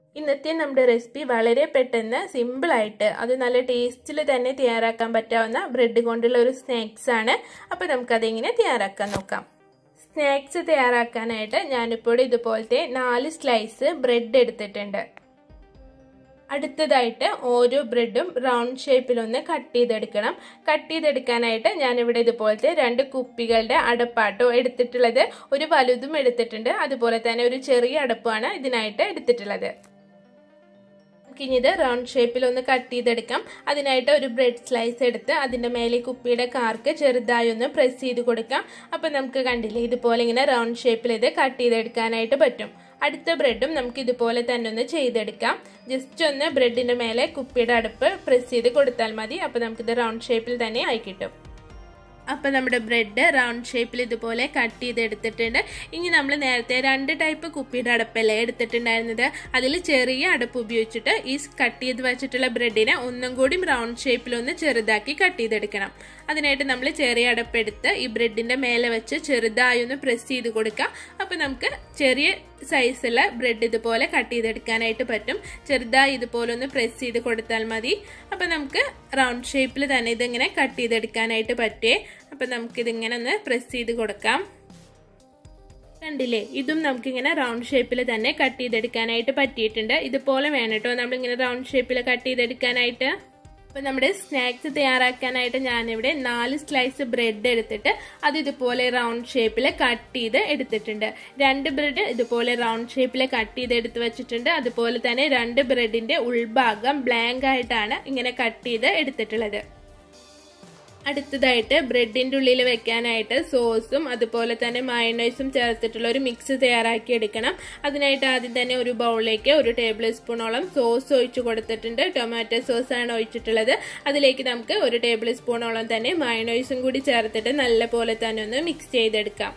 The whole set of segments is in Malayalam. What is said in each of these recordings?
ഇന്നത്തെ നമ്മുടെ റെസിപ്പി വളരെ പെട്ടെന്ന് സിമ്പിളായിട്ട് അത് നല്ല ടേസ്റ്റിൽ തന്നെ തയ്യാറാക്കാൻ പറ്റാവുന്ന ബ്രെഡ് കൊണ്ടുള്ള ഒരു സ്നാക്സ് ആണ് അപ്പോൾ നമുക്കതെങ്ങനെ തയ്യാറാക്കാൻ നോക്കാം സ്നാക്സ് തയ്യാറാക്കാനായിട്ട് ഞാനിപ്പോൾ ഇതുപോലത്തെ നാല് സ്ലൈസ് ബ്രെഡ് എടുത്തിട്ടുണ്ട് അടുത്തതായിട്ട് ഓരോ ബ്രെഡും റൗണ്ട് ഷേപ്പിലൊന്ന് കട്ട് ചെയ്തെടുക്കണം കട്ട് ചെയ്തെടുക്കാനായിട്ട് ഞാനിവിടെ ഇതുപോലത്തെ രണ്ട് കുപ്പികളുടെ അടപ്പാട്ടോ എടുത്തിട്ടുള്ളത് ഒരു വലുതും എടുത്തിട്ടുണ്ട് അതുപോലെ തന്നെ ഒരു ചെറിയ അടപ്പാണ് ഇതിനായിട്ട് എടുത്തിട്ടുള്ളത് നമുക്കിനി ഇത് റൗണ്ട് ഷേപ്പിൽ ഒന്ന് കട്ട് ചെയ്തെടുക്കാം അതിനായിട്ട് ഒരു ബ്രെഡ് സ്ലൈസ് എടുത്ത് അതിൻ്റെ മേലെ കുപ്പിയുടെ കാർക്ക് ചെറുതായി ഒന്ന് പ്രസ് ചെയ്ത് കൊടുക്കാം അപ്പം നമുക്ക് കണ്ടില്ലേ ഇതുപോലെ ഇങ്ങനെ റൗണ്ട് ഷേപ്പിൽ ഇത് കട്ട് ചെയ്തെടുക്കാനായിട്ട് പറ്റും അടുത്ത ബ്രെഡും നമുക്ക് ഇതുപോലെ തന്നെ ഒന്ന് ചെയ്തെടുക്കാം ജസ്റ്റ് ഒന്ന് ബ്രെഡിൻ്റെ മേലെ കുപ്പിയുടെ അടുപ്പ് പ്രസ് ചെയ്ത് കൊടുത്താൽ മതി അപ്പോൾ നമുക്കിത് റൗണ്ട് ഷേപ്പിൽ തന്നെ ആയി കിട്ടും അപ്പോൾ നമ്മുടെ ബ്രെഡ് റൗണ്ട് ഷേപ്പിൽ ഇതുപോലെ കട്ട് ചെയ്ത് എടുത്തിട്ടുണ്ട് ഇനി നമ്മൾ നേരത്തെ രണ്ട് ടൈപ്പ് കുപ്പിയുടെ അടപ്പല്ലേ എടുത്തിട്ടുണ്ടായിരുന്നത് അതിൽ ചെറിയ അടപ്പ് ഉപയോഗിച്ചിട്ട് ഈ കട്ട് ചെയ്ത് വെച്ചിട്ടുള്ള ബ്രെഡിനെ ഒന്നും കൂടി റൗണ്ട് ഷേപ്പിലൊന്ന് ചെറുതാക്കി കട്ട് ചെയ്തെടുക്കണം അതിനായിട്ട് നമ്മൾ ചെറിയ അടപ്പെടുത്ത് ഈ ബ്രെഡിൻ്റെ മേലെ വെച്ച് ചെറുതായി ഒന്ന് പ്രസ് ചെയ്ത് കൊടുക്കാം അപ്പോൾ നമുക്ക് ചെറിയ സൈസുള്ള ബ്രെഡ് ഇതുപോലെ കട്ട് ചെയ്തെടുക്കാനായിട്ട് പറ്റും ചെറുതായി ഇതുപോലെ ഒന്ന് പ്രസ് ചെയ്ത് കൊടുത്താൽ മതി അപ്പോൾ നമുക്ക് റൗണ്ട് ഷേപ്പിൽ തന്നെ ഇതിങ്ങനെ കട്ട് ചെയ്തെടുക്കാനായിട്ട് പറ്റുമേ അപ്പോൾ നമുക്കിതിങ്ങനെ ഒന്ന് പ്രസ് ചെയ്ത് കൊടുക്കാം കണ്ടില്ലേ ഇതും നമുക്കിങ്ങനെ റൗണ്ട് ഷേപ്പിൽ തന്നെ കട്ട് ചെയ്തെടുക്കാനായിട്ട് പറ്റിയിട്ടുണ്ട് ഇതുപോലെ വേണം കേട്ടോ നമ്മളിങ്ങനെ റൗണ്ട് ഷേപ്പിൽ കട്ട് ചെയ്തെടുക്കാനായിട്ട് അപ്പോൾ നമ്മുടെ സ്നാക്സ് തയ്യാറാക്കാനായിട്ട് ഞാനിവിടെ നാല് സ്ലൈസ് ബ്രെഡ് എടുത്തിട്ട് അത് ഇതുപോലെ റൗണ്ട് ഷേപ്പിൽ കട്ട് ചെയ്ത് എടുത്തിട്ടുണ്ട് രണ്ട് ബ്രെഡ് ഇതുപോലെ റൗണ്ട് ഷേപ്പിൽ കട്ട് ചെയ്ത് എടുത്ത് വെച്ചിട്ടുണ്ട് അതുപോലെ തന്നെ രണ്ട് ബ്രെഡിന്റെ ഉൾഭാഗം ബ്ലാങ്ക് ആയിട്ടാണ് ഇങ്ങനെ കട്ട് ചെയ്ത് എടുത്തിട്ടുള്ളത് അടുത്തതായിട്ട് ബ്രെഡിൻ്റെ ഉള്ളിൽ വെക്കാനായിട്ട് സോസും അതുപോലെ തന്നെ മയണൈസും ചേർത്തിട്ടുള്ള ഒരു മിക്സ് തയ്യാറാക്കി എടുക്കണം അതിനായിട്ട് ആദ്യം തന്നെ ഒരു ബൗളിലേക്ക് ഒരു ടേബിൾ സ്പൂണോളം സോസ് ഒഴിച്ചു കൊടുത്തിട്ടുണ്ട് ടൊമാറ്റോ സോസ് ആണ് ഒഴിച്ചിട്ടുള്ളത് അതിലേക്ക് നമുക്ക് ഒരു ടേബിൾ സ്പൂണോളം തന്നെ മയണൈസും കൂടി ചേർത്തിട്ട് നല്ല പോലെ തന്നെ ഒന്ന് മിക്സ് ചെയ്തെടുക്കാം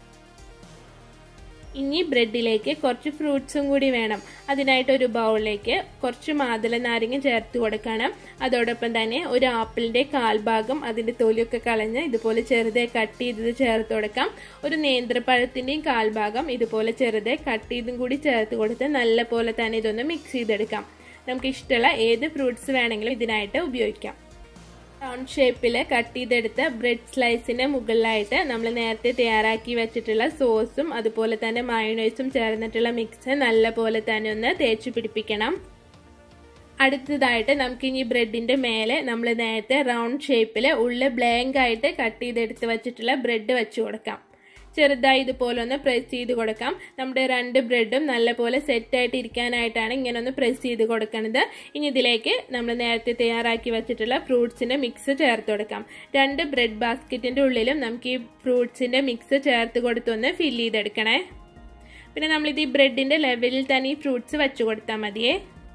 ഇനി ബ്രെഡിലേക്ക് കുറച്ച് ഫ്രൂട്ട്സും കൂടി വേണം അതിനായിട്ട് ഒരു ബൗളിലേക്ക് കുറച്ച് മാതള നാരങ്ങ ചേർത്ത് കൊടുക്കണം അതോടൊപ്പം തന്നെ ഒരു ആപ്പിളിന്റെ കാൽഭാഗം അതിന്റെ തൊലിയൊക്കെ കളഞ്ഞ് ഇതുപോലെ ചെറുതെ കട്ട് ചെയ്തത് ചേർത്ത് കൊടുക്കാം ഒരു നേന്ത്രപ്പഴത്തിന്റെയും കാൽഭാഗം ഇതുപോലെ ചെറുതെ കട്ട് ചെയ്തും കൂടി ചേർത്ത് കൊടുത്ത് നല്ല പോലെ തന്നെ ഇതൊന്ന് മിക്സ് ചെയ്തെടുക്കാം നമുക്ക് ഇഷ്ടമുള്ള ഏത് ഫ്രൂട്ട്സ് വേണമെങ്കിലും ഇതിനായിട്ട് ഉപയോഗിക്കാം റൗണ്ട് ഷേപ്പിൽ കട്ട് ചെയ്തെടുത്ത ബ്രെഡ് സ്ലൈസിന്റെ മുകളിലായിട്ട് നമ്മൾ നേരത്തെ തയ്യാറാക്കി വെച്ചിട്ടുള്ള സോസും അതുപോലെ തന്നെ മയോണൈസും ചേർന്നിട്ടുള്ള മിക്സ് നല്ല പോലെ തന്നെ ഒന്ന് തേച്ച് പിടിപ്പിക്കണം അടുത്തതായിട്ട് നമുക്ക് ഇനി ബ്രെഡിന്റെ മേലെ നമ്മൾ നേരത്തെ റൗണ്ട് ഷേപ്പിൽ ഉള്ള ബ്ലാങ്ക് ആയിട്ട് കട്ട് ചെയ്തെടുത്ത് വെച്ചിട്ടുള്ള ബ്രെഡ് വെച്ച് കൊടുക്കാം ചെറുതായി ഇതുപോലെ ഒന്ന് പ്രസ് ചെയ്ത് കൊടുക്കാം നമ്മുടെ രണ്ട് ബ്രെഡും നല്ലപോലെ സെറ്റായിട്ട് ഇരിക്കാനായിട്ടാണ് ഇങ്ങനെ ഒന്ന് പ്രസ് ചെയ്ത് കൊടുക്കുന്നത് ഇനി ഇതിലേക്ക് നമ്മൾ നേരത്തെ തയ്യാറാക്കി വെച്ചിട്ടുള്ള ഫ്രൂട്ട്സിന്റെ മിക്സ് ചേർത്ത് കൊടുക്കാം രണ്ട് ബ്രെഡ് ബാസ്ക്കറ്റിന്റെ ഉള്ളിലും നമുക്ക് ഈ ഫ്രൂട്ട്സിന്റെ മിക്സ് ചേർത്ത് കൊടുത്തൊന്ന് ഫില്ല് ചെയ്തെടുക്കണേ പിന്നെ നമ്മളിത് ഈ ബ്രെഡിന്റെ ലെവലിൽ തന്നെ ഈ ഫ്രൂട്ട്സ് വെച്ച് കൊടുത്താൽ മതിയേ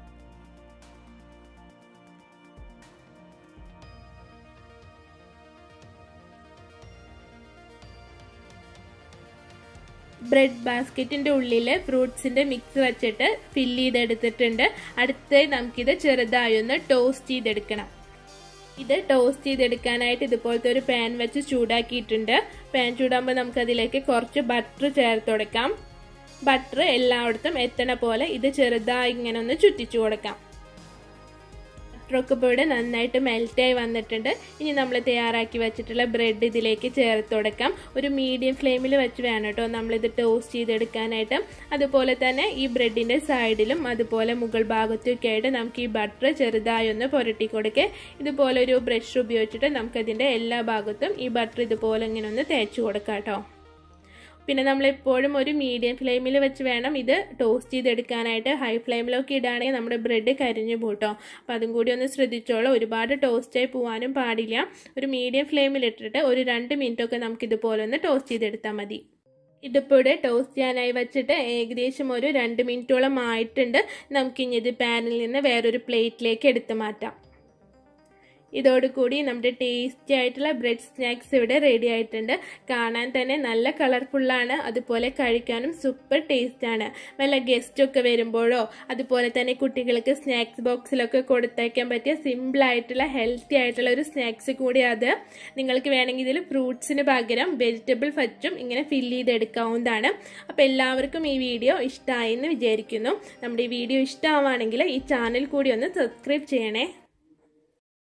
ബ്രെഡ് ബാസ്ക്കറ്റിന്റെ ഉള്ളിൽ ഫ്രൂട്ട്സിന്റെ മിക്സ് വെച്ചിട്ട് ഫില്ല് ചെയ്തെടുത്തിട്ടുണ്ട് അടുത്തായി നമുക്കിത് ചെറുതായി ഒന്ന് ടോസ്റ്റ് ചെയ്തെടുക്കണം ഇത് ടോസ്റ്റ് ചെയ്തെടുക്കാനായിട്ട് ഇതുപോലത്തെ ഒരു പാൻ വെച്ച് ചൂടാക്കിയിട്ടുണ്ട് പാൻ ചൂടാകുമ്പോൾ നമുക്കതിലേക്ക് കുറച്ച് ബട്ടർ ചേർത്ത് കൊടുക്കാം ബട്ടർ എല്ലായിടത്തും എത്തണ പോലെ ഇത് ചെറുതായി ഇങ്ങനെ ഒന്ന് ചുറ്റിച്ചു കൊടുക്കാം ബട്ടറൊക്കെ ഇപ്പോൾ ഇവിടെ നന്നായിട്ട് മെൽറ്റായി വന്നിട്ടുണ്ട് ഇനി നമ്മൾ തയ്യാറാക്കി വെച്ചിട്ടുള്ള ബ്രെഡ് ഇതിലേക്ക് ചേർത്ത് കൊടുക്കാം ഒരു മീഡിയം ഫ്ലെയിമിൽ വെച്ച് വേണം കേട്ടോ നമ്മളിത് ടോസ്റ്റ് ചെയ്തെടുക്കാനായിട്ട് അതുപോലെ തന്നെ ഈ ബ്രെഡിൻ്റെ സൈഡിലും അതുപോലെ മുകൾ ഭാഗത്തൊക്കെ ആയിട്ട് നമുക്ക് ഈ ബട്ടർ ചെറുതായി ഒന്ന് പുരട്ടി കൊടുക്കുക ഇതുപോലെ ഒരു ബ്രഷ് ഉപയോഗിച്ചിട്ട് നമുക്കതിൻ്റെ എല്ലാ ഭാഗത്തും ഈ ബട്ടർ ഇതുപോലെ ഇങ്ങനെ ഒന്ന് തേച്ച് കൊടുക്കാം കേട്ടോ പിന്നെ നമ്മൾ എപ്പോഴും ഒരു മീഡിയം ഫ്ലെയിമിൽ വെച്ച് വേണം ഇത് ടോസ്റ്റ് ചെയ്തെടുക്കാനായിട്ട് ഹൈ ഫ്ലെയിമിലൊക്കെ ഇടുകയാണെങ്കിൽ നമ്മുടെ ബ്രെഡ് കരിഞ്ഞു പോട്ടോ അപ്പം അതും കൂടി ഒന്ന് ശ്രദ്ധിച്ചോളൂ ഒരുപാട് ടോസ്റ്റായി പോകാനും പാടില്ല ഒരു മീഡിയം ഫ്ലെയിമിൽ ഇട്ടിട്ട് ഒരു രണ്ട് മിനിറ്റൊക്കെ നമുക്ക് ഇതുപോലെ ഒന്ന് ടോസ്റ്റ് ചെയ്തെടുത്താൽ മതി ഇതിപ്പോൾ ഇവിടെ ടോസ്റ്റ് ചെയ്യാനായി വെച്ചിട്ട് ഏകദേശം ഒരു രണ്ട് മിനിറ്റോളം ആയിട്ടുണ്ട് നമുക്കിനി ഇത് പാനിൽ നിന്ന് വേറൊരു പ്ലേറ്റിലേക്ക് എടുത്ത് മാറ്റാം ഇതോടുകൂടി നമ്മുടെ ടേസ്റ്റി ആയിട്ടുള്ള ബ്രെഡ് സ്നാക്സ് ഇവിടെ റെഡി ആയിട്ടുണ്ട് കാണാൻ തന്നെ നല്ല കളർഫുള്ളാണ് അതുപോലെ കഴിക്കാനും സൂപ്പർ ടേസ്റ്റ് ആണ് വല്ല ഗസ്റ്റൊക്കെ വരുമ്പോഴോ അതുപോലെ തന്നെ കുട്ടികൾക്ക് സ്നാക്സ് ബോക്സിലൊക്കെ കൊടുത്തയക്കാൻ പറ്റിയ സിമ്പിൾ ആയിട്ടുള്ള ഹെൽത്തി ആയിട്ടുള്ള ഒരു സ്നാക്സ് കൂടി അത് നിങ്ങൾക്ക് വേണമെങ്കിൽ ഇതിൽ ഫ്രൂട്ട്സിന് പകരം വെജിറ്റബിൾ ഫറ്റും ഇങ്ങനെ ഫില്ല് ചെയ്തെടുക്കാവുന്നതാണ് അപ്പോൾ എല്ലാവർക്കും ഈ വീഡിയോ ഇഷ്ടമായി എന്ന് വിചാരിക്കുന്നു നമ്മുടെ ഈ വീഡിയോ ഇഷ്ടമാവുകയാണെങ്കിൽ ഈ ചാനൽ കൂടി ഒന്ന് സബ്സ്ക്രൈബ് ചെയ്യണേ